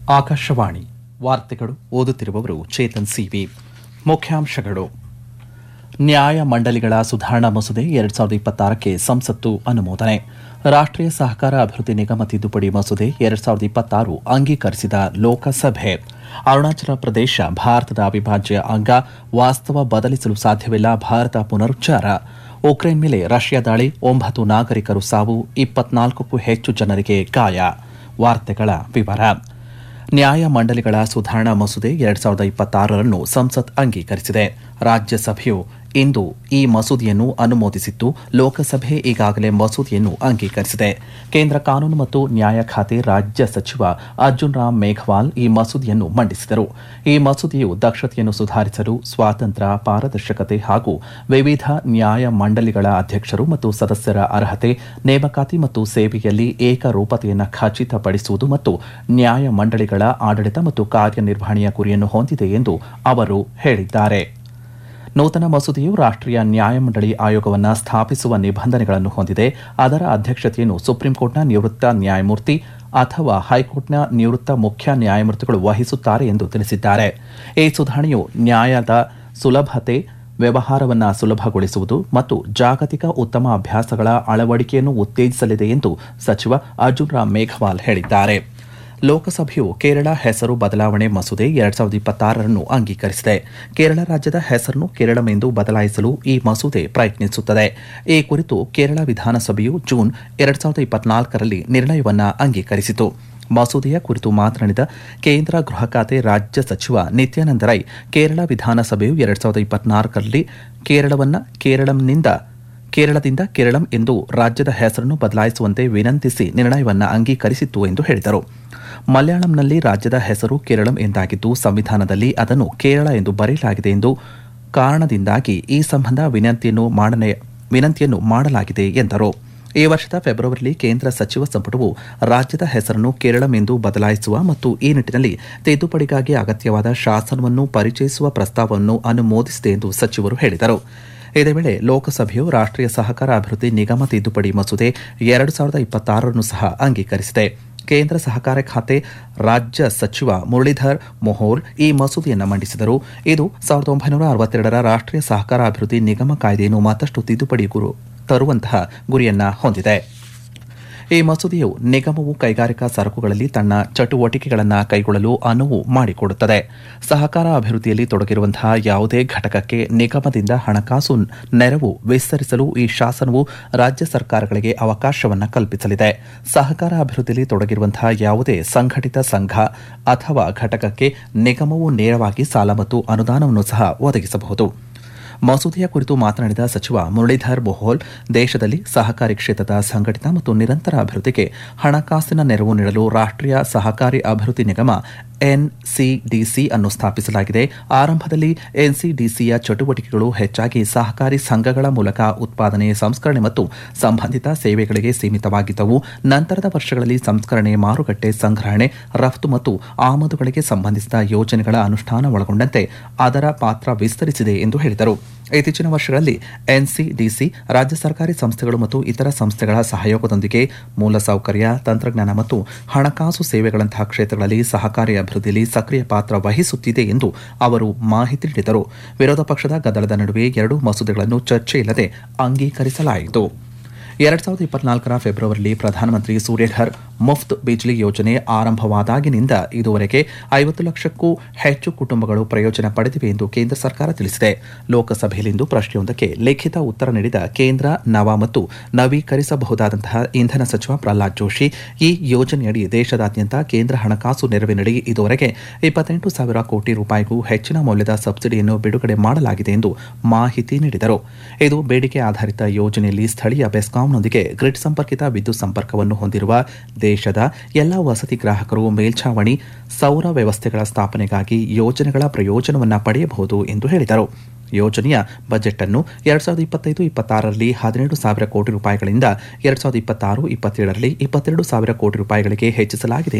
ಆಕಾಶವಾಣಿ ವಾರ್ತೆಗಳು ಓದುತ್ತಿರುವವರು ಚೇತನ್ ಸಿವಿ ಮುಖ್ಯಾಂಶಗಳು ನ್ಯಾಯ ಮಂಡಳಿಗಳ ಸುಧಾರಣಾ ಮಸೂದೆ ಎರಡ್ ಸಾವಿರದ ಇಪ್ಪತ್ತಾರಕ್ಕೆ ಸಂಸತ್ತು ಅನುಮೋದನೆ ರಾಷ್ಟ್ರೀಯ ಸಹಕಾರ ಅಭಿವೃದ್ಧಿ ನಿಗಮ ತಿದ್ದುಪಡಿ ಮಸೂದೆ ಎರಡ್ ಸಾವಿರದ ಇಪ್ಪತ್ತಾರು ಅಂಗೀಕರಿಸಿದ ಲೋಕಸಭೆ ಅರುಣಾಚಲ ಪ್ರದೇಶ ಭಾರತದ ಅವಿಭಾಜ್ಯ ಅಂಗ ವಾಸ್ತವ ಬದಲಿಸಲು ಸಾಧ್ಯವಿಲ್ಲ ಭಾರತ ಪುನರುಚ್ಚಾರ ಉಕ್ರೇನ್ ಮೇಲೆ ರಷ್ಯಾ ದಾಳಿ ಒಂಬತ್ತು ನಾಗರಿಕರು ಸಾವು ಇಪ್ಪತ್ನಾಲ್ಕಕ್ಕೂ ಹೆಚ್ಚು ಜನರಿಗೆ ಗಾಯ ವಾರ್ತೆಗಳ ವಿವರ ನ್ಯಾಯ ಮಂಡಳಿಗಳ ಸುಧಾರಣಾ ಮಸೂದೆ ಎರಡ್ ಸಾವಿರದ ಇಪ್ಪತ್ತಾರರನ್ನು ಸಂಸತ್ ಅಂಗೀಕರಿಸಿದೆ ರಾಜ್ಯಸಭೆಯು ಇಂದು ಈ ಮಸೂದೆಯನ್ನು ಅನುಮೋದಿಸಿದ್ದು ಲೋಕಸಭೆ ಈಗಾಗಲೇ ಮಸೂದೆಯನ್ನು ಅಂಗೀಕರಿಸಿದೆ ಕೇಂದ್ರ ಕಾನೂನು ಮತ್ತು ನ್ಯಾಯ ಖಾತೆ ರಾಜ್ಯ ಸಚಿವ ಅರ್ಜುನ್ ರಾಮ್ ಮೇಘವಾಲ್ ಈ ಮಸೂದೆಯನ್ನು ಮಂಡಿಸಿದರು ಈ ಮಸೂದೆಯು ದಕ್ಷತೆಯನ್ನು ಸುಧಾರಿಸಲು ಸ್ವಾತಂತ್ರ್ಯ ಪಾರದರ್ಶಕತೆ ಹಾಗೂ ವಿವಿಧ ನ್ಯಾಯ ಮಂಡಳಿಗಳ ಅಧ್ಯಕ್ಷರು ಮತ್ತು ಸದಸ್ಯರ ಅರ್ಹತೆ ನೇಮಕಾತಿ ಮತ್ತು ಸೇವೆಯಲ್ಲಿ ಏಕರೂಪತೆಯನ್ನು ಖಚಿತಪಡಿಸುವುದು ಮತ್ತು ನ್ಯಾಯ ಮಂಡಳಿಗಳ ಆಡಳಿತ ಮತ್ತು ಕಾರ್ಯನಿರ್ವಹಣೆಯ ಗುರಿಯನ್ನು ಹೊಂದಿದೆ ಎಂದು ಅವರು ಹೇಳಿದ್ದಾರೆ ನೂತನ ಮಸೂದೆಯು ರಾಷ್ಟ್ರೀಯ ನ್ಯಾಯಮಂಡಳಿ ಆಯೋಗವನ್ನು ಸ್ಥಾಪಿಸುವ ನಿಬಂಧನೆಗಳನ್ನು ಹೊಂದಿದೆ ಅದರ ಅಧ್ಯಕ್ಷತೆಯನ್ನು ಸುಪ್ರೀಂಕೋರ್ಟ್ನ ನಿವೃತ್ತ ನ್ಯಾಯಮೂರ್ತಿ ಅಥವಾ ಹೈಕೋರ್ಟ್ನ ನಿವೃತ್ತ ಮುಖ್ಯ ನ್ಯಾಯಮೂರ್ತಿಗಳು ವಹಿಸುತ್ತಾರೆ ಎಂದು ತಿಳಿಸಿದ್ದಾರೆ ಈ ಸುಧಾರಣೆಯು ನ್ಯಾಯದ ಸುಲಭತೆ ವ್ಯವಹಾರವನ್ನು ಸುಲಭಗೊಳಿಸುವುದು ಮತ್ತು ಜಾಗತಿಕ ಉತ್ತಮ ಅಭ್ಯಾಸಗಳ ಅಳವಡಿಕೆಯನ್ನು ಉತ್ತೇಜಿಸಲಿದೆ ಎಂದು ಸಚಿವ ಅರ್ಜುನ್ ರಾಮ್ ಮೇಘವಾಲ್ ಹೇಳಿದ್ದಾರೆ ಲೋಕಸಭೆಯು ಕೇರಳ ಹೆಸರು ಬದಲಾವಣೆ ಮಸೂದೆ ಎರಡ್ ಸಾವಿರದ ಇಪ್ಪತ್ತಾರರನ್ನು ಅಂಗೀಕರಿಸಿದೆ ಕೇರಳ ರಾಜ್ಯದ ಹೆಸರನ್ನು ಕೇರಳಂ ಎಂದು ಬದಲಾಯಿಸಲು ಈ ಮಸೂದೆ ಪ್ರಯತ್ನಿಸುತ್ತದೆ ಈ ಕುರಿತು ಕೇರಳ ವಿಧಾನಸಭೆಯು ಜೂನ್ ಎರಡ್ ಸಾವಿರದ ಇಪ್ಪತ್ನಾಲ್ಕರಲ್ಲಿ ನಿರ್ಣಯವನ್ನು ಅಂಗೀಕರಿಸಿತು ಮಸೂದೆಯ ಕುರಿತು ಮಾತನಾಡಿದ ಕೇಂದ್ರ ಗೃಹ ಖಾತೆ ರಾಜ್ಯ ಸಚಿವ ನಿತ್ಯಾನಂದ ರೈ ಕೇರಳ ವಿಧಾನಸಭೆಯು ಎರಡ್ ಸಾವಿರದ ಇಪ್ಪತ್ನಾಲ್ಕರಲ್ಲಿ ಕೇರಳವನ್ನ ಕೇರಳಂನಿಂದ ಕೇರಳದಿಂದ ಕೇರಳಂ ಎಂದು ರಾಜ್ಯದ ಹೆಸರನ್ನು ಬದಲಾಯಿಸುವಂತೆ ವಿನಂತಿಸಿ ನಿರ್ಣಯವನ್ನು ಅಂಗೀಕರಿಸಿತ್ತು ಎಂದು ಹೇಳಿದರು ಮಲಯಾಳಂನಲ್ಲಿ ರಾಜ್ಯದ ಹೆಸರು ಕೇರಳಂ ಎಂದಾಗಿದ್ದು ಸಂವಿಧಾನದಲ್ಲಿ ಅದನ್ನು ಕೇರಳ ಎಂದು ಬರೆಯಲಾಗಿದೆ ಎಂದು ಕಾರಣದಿಂದಾಗಿ ಈ ಸಂಬಂಧ ವಿನಂತಿಯನ್ನು ಮಾಡನೆ ವಿನಂತಿಯನ್ನು ಮಾಡಲಾಗಿದೆ ಎಂದರು ಈ ವರ್ಷದ ಫೆಬ್ರವರಿಯಲ್ಲಿ ಕೇಂದ್ರ ಸಚಿವ ಸಂಪುಟವು ರಾಜ್ಯದ ಹೆಸರನ್ನು ಕೇರಳಂ ಎಂದು ಬದಲಾಯಿಸುವ ಮತ್ತು ಈ ನಿಟ್ಟಿನಲ್ಲಿ ತಿದ್ದುಪಡಿಗಾಗಿ ಅಗತ್ಯವಾದ ಶಾಸನವನ್ನು ಪರಿಚಯಿಸುವ ಪ್ರಸ್ತಾವವನ್ನು ಅನುಮೋದಿಸಿದೆ ಎಂದು ಸಚಿವರು ಹೇಳಿದರು ಇದೇ ವೇಳೆ ಲೋಕಸಭೆಯು ರಾಷ್ಟ್ರೀಯ ಸಹಕಾರ ಅಭಿವೃದ್ಧಿ ನಿಗಮ ತಿದ್ದುಪಡಿ ಮಸೂದೆ ಎರಡು ಸಾವಿರದ ಇಪ್ಪತ್ತಾರನ್ನು ಸಹ ಅಂಗೀಕರಿಸಿದೆ ಕೇಂದ್ರ ಸಹಕಾರ ಖಾತೆ ರಾಜ್ಯ ಸಚಿವ ಮುರಳೀಧರ್ ಮೊಹೋಲ್ ಈ ಮಸೂದೆಯನ್ನು ಮಂಡಿಸಿದರು ಇದು ಸಾವಿರದ ಒಂಬೈನೂರ ಅರವತ್ತೆರಡರ ರಾಷ್ಟ್ರೀಯ ಸಹಕಾರ ಅಭಿವೃದ್ಧಿ ನಿಗಮ ಕಾಯ್ದೆಯನ್ನು ಮತ್ತಷ್ಟು ತಿದ್ದುಪಡಿ ಗುರು ತರುವಂತಹ ಗುರಿಯನ್ನ ಹೊಂದಿದೆ ಈ ಮಸೂದೆಯು ನಿಗಮವು ಕೈಗಾರಿಕಾ ಸರಕುಗಳಲ್ಲಿ ತನ್ನ ಚಟುವಟಿಕೆಗಳನ್ನು ಕೈಗೊಳ್ಳಲು ಅನುವು ಮಾಡಿಕೊಡುತ್ತದೆ ಸಹಕಾರ ಅಭಿವೃದ್ಧಿಯಲ್ಲಿ ತೊಡಗಿರುವಂತಹ ಯಾವುದೇ ಘಟಕಕ್ಕೆ ನಿಗಮದಿಂದ ಹಣಕಾಸು ನೆರವು ವಿಸ್ತರಿಸಲು ಈ ಶಾಸನವು ರಾಜ್ಯ ಸರ್ಕಾರಗಳಿಗೆ ಅವಕಾಶವನ್ನು ಕಲ್ಪಿಸಲಿದೆ ಸಹಕಾರ ಅಭಿವೃದ್ಧಿಯಲ್ಲಿ ತೊಡಗಿರುವಂತಹ ಯಾವುದೇ ಸಂಘಟಿತ ಸಂಘ ಅಥವಾ ಘಟಕಕ್ಕೆ ನಿಗಮವು ನೇರವಾಗಿ ಸಾಲ ಮತ್ತು ಅನುದಾನವನ್ನು ಸಹ ಒದಗಿಸಬಹುದು ಮಸೂದೆಯ ಕುರಿತು ಮಾತನಾಡಿದ ಸಚಿವ ಮುರಳೀಧರ್ ಮೊಹೋಲ್ ದೇಶದಲ್ಲಿ ಸಹಕಾರಿ ಕ್ಷೇತ್ರದ ಸಂಘಟಿತ ಮತ್ತು ನಿರಂತರ ಅಭಿವೃದ್ಧಿಗೆ ಹಣಕಾಸಿನ ನೆರವು ನೀಡಲು ರಾಷ್ಟ್ರೀಯ ಸಹಕಾರಿ ಅಭಿವೃದ್ಧಿ ನಿಗಮ ಎನ್ಸಿಡಿಸಿ ಅನ್ನು ಸ್ಥಾಪಿಸಲಾಗಿದೆ ಆರಂಭದಲ್ಲಿ ಎನ್ಸಿಡಿಸಿಯ ಚಟುವಟಿಕೆಗಳು ಹೆಚ್ಚಾಗಿ ಸಹಕಾರಿ ಸಂಘಗಳ ಮೂಲಕ ಉತ್ಪಾದನೆ ಸಂಸ್ಕರಣೆ ಮತ್ತು ಸಂಬಂಧಿತ ಸೇವೆಗಳಿಗೆ ಸೀಮಿತವಾಗಿದ್ದವು ನಂತರದ ವರ್ಷಗಳಲ್ಲಿ ಸಂಸ್ಕರಣೆ ಮಾರುಕಟ್ಟೆ ಸಂಗ್ರಹಣೆ ರಫ್ತು ಮತ್ತು ಆಮದುಗಳಿಗೆ ಸಂಬಂಧಿಸಿದ ಯೋಜನೆಗಳ ಅನುಷ್ಠಾನ ಒಳಗೊಂಡಂತೆ ಅದರ ಪಾತ್ರ ವಿಸ್ತರಿಸಿದೆ ಎಂದು ಹೇಳಿದರು ಇತ್ತೀಚಿನ ವರ್ಷಗಳಲ್ಲಿ ಎನ್ಸಿಡಿಸಿ ರಾಜ್ಯ ಸರ್ಕಾರಿ ಸಂಸ್ಥೆಗಳು ಮತ್ತು ಇತರ ಸಂಸ್ಥೆಗಳ ಸಹಯೋಗದೊಂದಿಗೆ ಮೂಲಸೌಕರ್ಯ ತಂತ್ರಜ್ಞಾನ ಮತ್ತು ಹಣಕಾಸು ಸೇವೆಗಳಂತಹ ಕ್ಷೇತ್ರಗಳಲ್ಲಿ ಸಹಕಾರಿ ಅಭಿವೃದ್ಧಿಯಲ್ಲಿ ಸಕ್ರಿಯ ಪಾತ್ರ ವಹಿಸುತ್ತಿದೆ ಎಂದು ಅವರು ಮಾಹಿತಿ ನೀಡಿದರು ವಿರೋಧ ಪಕ್ಷದ ಗದ್ದಲದ ನಡುವೆ ಎರಡೂ ಮಸೂದೆಗಳನ್ನು ಚರ್ಚೆಯಿಲ್ಲದೆ ಅಂಗೀಕರಿಸಲಾಯಿತು ಎರಡ್ ಸಾವಿರದ ಇಪ್ಪತ್ನಾಲ್ಕರ ಫೆಬ್ರವರಿಯಲ್ಲಿ ಪ್ರಧಾನಮಂತ್ರಿ ಸೂರ್ಯಘರ್ ಮುಫ್ತ್ ಬಿಜ್ಲಿ ಯೋಜನೆ ಆರಂಭವಾದಾಗಿನಿಂದ ಇದುವರೆಗೆ ಐವತ್ತು ಲಕ್ಷಕ್ಕೂ ಹೆಚ್ಚು ಕುಟುಂಬಗಳು ಪ್ರಯೋಜನ ಪಡೆದಿವೆ ಎಂದು ಕೇಂದ್ರ ಸರ್ಕಾರ ತಿಳಿಸಿದೆ ಲೋಕಸಭೆಯಲ್ಲಿಂದು ಪ್ರಶ್ನೆಯೊಂದಕ್ಕೆ ಲಿಖಿತ ಉತ್ತರ ನೀಡಿದ ಕೇಂದ್ರ ನವ ಮತ್ತು ನವೀಕರಿಸಬಹುದಾದಂತಹ ಇಂಧನ ಸಚಿವ ಪ್ರಹ್ಲಾದ್ ಜೋಶಿ ಈ ಯೋಜನೆಯಡಿ ದೇಶದಾದ್ಯಂತ ಕೇಂದ್ರ ಹಣಕಾಸು ನೆರವಿನಡಿ ಇದುವರೆಗೆ ಇಪ್ಪತ್ತೆಂಟು ಸಾವಿರ ಕೋಟಿ ರೂಪಾಯಿಗೂ ಹೆಚ್ಚಿನ ಮೌಲ್ಯದ ಸಬ್ಸಿಡಿಯನ್ನು ಬಿಡುಗಡೆ ಮಾಡಲಾಗಿದೆ ಎಂದು ಮಾಹಿತಿ ನೀಡಿದರು ಇದು ಬೇಡಿಕೆ ಆಧಾರಿತ ಯೋಜನೆಯಲ್ಲಿ ಸ್ಥಳೀಯ ಬೆಸ್ಕಾಂನೊಂದಿಗೆ ಗ್ರಿಡ್ ಸಂಪರ್ಕಿತ ವಿದ್ಯುತ್ ಸಂಪರ್ಕವನ್ನು ಹೊಂದಿರುವ ದೇಶದ ಎಲ್ಲಾ ವಸತಿ ಗ್ರಾಹಕರು ಮೇಲ್ಛಾವಣಿ ಸೌರ ವ್ಯವಸ್ಥೆಗಳ ಸ್ಥಾಪನೆಗಾಗಿ ಯೋಜನೆಗಳ ಪ್ರಯೋಜನವನ್ನು ಪಡೆಯಬಹುದು ಎಂದು ಹೇಳಿದರು ಯೋಜನೆಯ ಬಜೆಟ್ ಅನ್ನು ಎರಡ್ ಸಾವಿರದ ಇಪ್ಪತ್ತೈದು ಇಪ್ಪತ್ತಾರರಲ್ಲಿ ಹದಿನೇಳು ಸಾವಿರ ಕೋಟಿ ರೂಪಾಯಿಗಳಿಂದ ಎರಡ್ ಸಾವಿರದ ಇಪ್ಪತ್ತಾರು ಇಪ್ಪತ್ತೇಳರಲ್ಲಿ ಇಪ್ಪತ್ತೆರಡು ಸಾವಿರ ಕೋಟಿ ರೂಪಾಯಿಗಳಿಗೆ ಹೆಚ್ಚಿಸಲಾಗಿದೆ